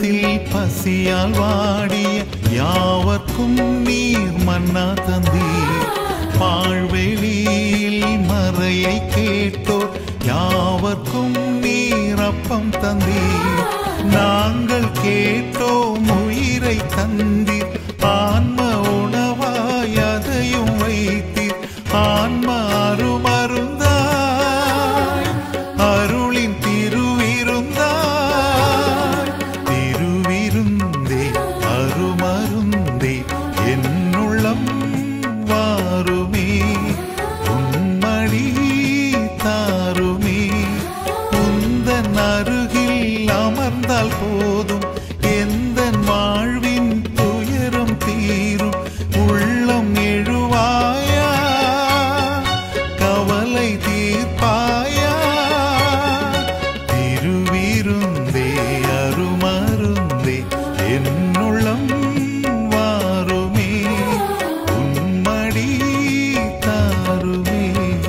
உள்ளத்தில் பசியால் வாடிய யாவர்க்கும் நீர் மன்னா தந்தீர் பாழ்வெளியில் மறையை கேட்டோர் யாவர்க்கும் நீர் அப்பம் தந்தீர் நாங்கள் கேட்டோம் உயிரை தந்தீர் ஆன்ம உணவாய் அதையும் வைத்தீர் ஆன்ம அருமருந்தாய் அருளின் திருவிருந்தாய் திருவிருந்தே அருமருந்தே என்னுள்ளம் வாருமே உன்மடி தாருமே உந்தன் அருகில் அமர்ந்தால் போதும் எந்த வாழ்வின் துயரம் தீரும் உள்ளம் எழுவாயா கவலை தீர்ப்பாயா திருவிருந்தே அருமருந்தே என்னுள்ளம் வாருமே உன்மடி தாருமே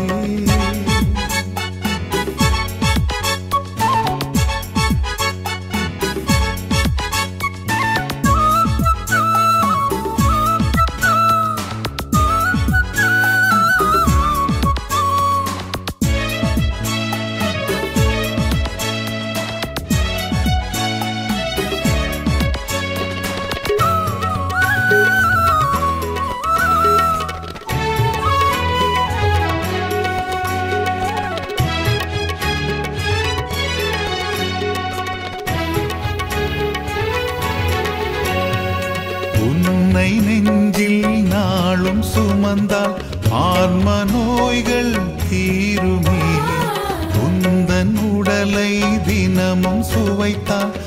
உன்னை நெஞ்சில் நாளும் சுமந்தால் ஆன்ம நோய்கள் தீருமே உந்தன் உடலை தினமும் சுவைத்தால்